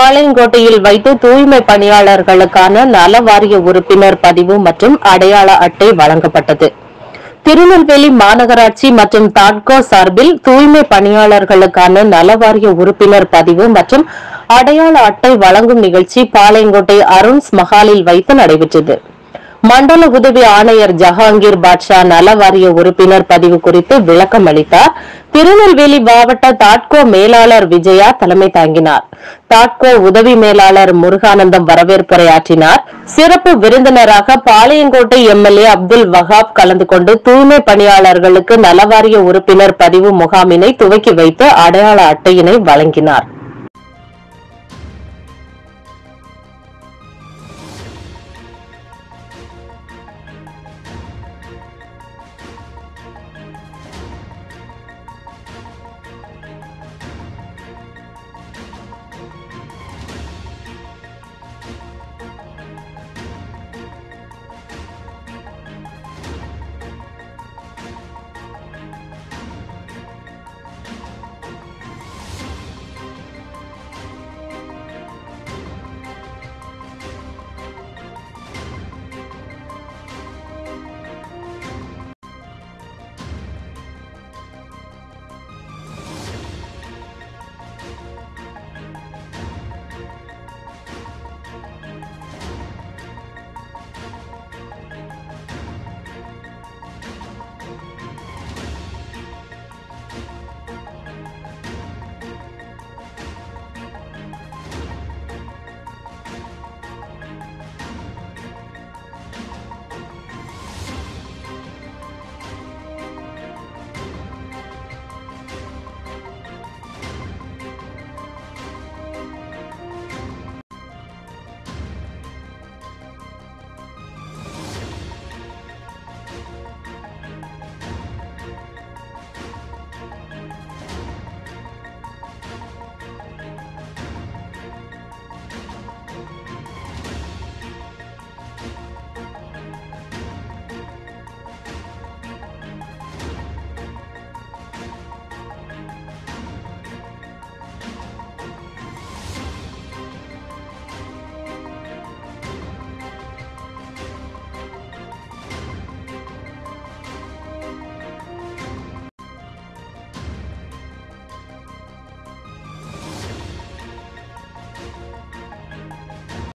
பாளையங்கோட்டையில் வைத்து தூய்மை பணியாளர்களுக்கான நல வாரிய உறுப்பினர் பதிவு மற்றும் அடையாள அட்டை வழங்கப்பட்டது திருநெல்வேலி மாநகராட்சி மற்றும் தாட்கோ சார்பில் தூய்மை பணியாளர்களுக்கான நலவாரிய உறுப்பினர் பதிவு மற்றும் அடையாள அட்டை வழங்கும் நிகழ்ச்சி பாளையங்கோட்டை அருண்ஸ் மஹாலில் வைத்து நடைபெற்றது மண்டல உதவி ஆணையர் ஜஹாங்கீர் பாட்ஷா நலவாரிய உறுப்பினர் பதிவு குறித்து விளக்கம் அளித்தார் திருநெல்வேலி மாவட்ட தாட்கோ மேலாளர் விஜயா தலைமை தாங்கினார் தாட்கோ உதவி மேலாளர் முருகானந்தம் வரவேற்புரையாற்றினார் சிறப்பு விருந்தினராக பாளையங்கோட்டை எம்எல்ஏ அப்துல் வஹாப் கலந்து கொண்டு தூய்மை பணியாளர்களுக்கு நலவாரிய உறுப்பினர் பதிவு முகாமினை துவக்கி வைத்து அடையாள அட்டையினை வழங்கினார்